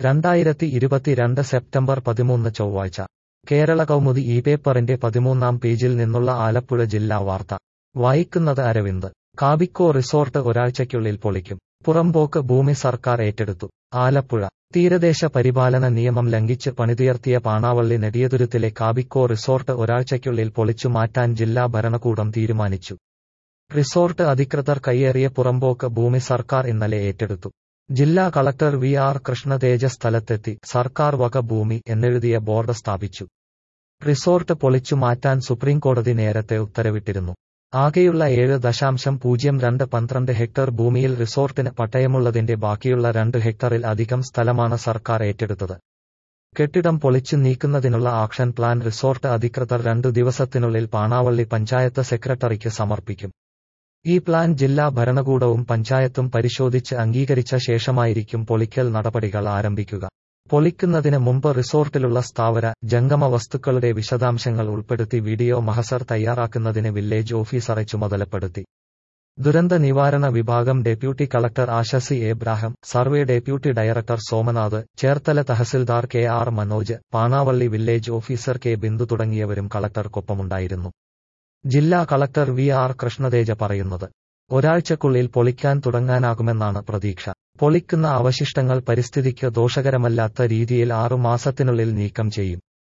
രണ്ടായിരത്തി ഇരുപത്തിരണ്ട് സെപ്റ്റംബർ പതിമൂന്ന് ചൊവ്വാഴ്ച കേരള കൗമുദി ഈ പേപ്പറിന്റെ പതിമൂന്നാം പേജിൽ നിന്നുള്ള ആലപ്പുഴ ജില്ലാ വാർത്ത വായിക്കുന്നത് അരവിന്ദ് കാബിക്കോ റിസോർട്ട് ഒരാഴ്ചയ്ക്കുള്ളിൽ പൊളിക്കും പുറമ്പോക്ക് ഭൂമി സർക്കാർ ഏറ്റെടുത്തു ആലപ്പുഴ തീരദേശ പരിപാലന നിയമം ലംഘിച്ച് പണിതുയർത്തിയ പാണാവള്ളി നെടിയതുരുത്തിലെ കാബിക്കോ റിസോർട്ട് ഒരാഴ്ചയ്ക്കുള്ളിൽ പൊളിച്ചു മാറ്റാൻ ജില്ലാ ഭരണകൂടം തീരുമാനിച്ചു റിസോർട്ട് അധികൃതർ കയ്യേറിയ പുറമ്പോക്ക് ഭൂമി സർക്കാർ ഇന്നലെ ഏറ്റെടുത്തു ജില്ലാ കളക്ടർ വി ആർ കൃഷ്ണതേജ സ്ഥലത്തെത്തി സർക്കാർ വക ഭൂമി എന്നെഴുതിയ ബോർഡ് സ്ഥാപിച്ചു റിസോർട്ട് പൊളിച്ചു മാറ്റാൻ സുപ്രീംകോടതി നേരത്തെ ഉത്തരവിട്ടിരുന്നു ആകെയുള്ള ഏഴ് ദശാംശം പൂജ്യം രണ്ട് പന്ത്രണ്ട് ഹെക്ടർ ഭൂമിയിൽ റിസോർട്ടിന് പട്ടയമുള്ളതിന്റെ ബാക്കിയുള്ള രണ്ട് ഹെക്ടറിൽ അധികം സ്ഥലമാണ് സർക്കാർ ഏറ്റെടുത്തത് കെട്ടിടം പൊളിച്ചു നീക്കുന്നതിനുള്ള ആക്ഷൻ പ്ലാൻ റിസോർട്ട് അധികൃതർ രണ്ടു ദിവസത്തിനുള്ളിൽ പാണാവള്ളി പഞ്ചായത്ത് സെക്രട്ടറിക്ക് സമർപ്പിക്കും ഈ പ്ലാൻ ജില്ലാ ഭരണകൂടവും പഞ്ചായത്തും പരിശോധിച്ച് അംഗീകരിച്ച ശേഷമായിരിക്കും പൊളിക്കൽ നടപടികൾ ആരംഭിക്കുക പൊളിക്കുന്നതിന് മുമ്പ് റിസോർട്ടിലുള്ള സ്ഥാവര ജംഗമ വസ്തുക്കളുടെ വിശദാംശങ്ങൾ ഉൾപ്പെടുത്തി വീഡിയോ മഹസർ തയ്യാറാക്കുന്നതിന് വില്ലേജ് ഓഫീസറെ ചുമതലപ്പെടുത്തി ദുരന്ത നിവാരണ വിഭാഗം ഡെപ്യൂട്ടി കളക്ടർ ആശസി Abraham survey deputy director Somanath Cherthala tahsildar K R Manoj Panavally village officer K Bindu തുടങ്ങിയവരും കളക്ടർക്കൊപ്പമുണ്ടായിരുന്നു ജില്ലാ കളക്ടർ വി ആർ കൃഷ്ണതേജ പറയുന്നത് ഒരാഴ്ചക്കുള്ളിൽ പൊളിക്കാൻ തുടങ്ങാനാകുമെന്നാണ് പ്രതീക്ഷ പൊളിക്കുന്ന അവശിഷ്ടങ്ങൾ പരിസ്ഥിതിക്ക് ദോഷകരമല്ലാത്ത രീതിയിൽ ആറു മാസത്തിനുള്ളിൽ നീക്കം ചെയ്യും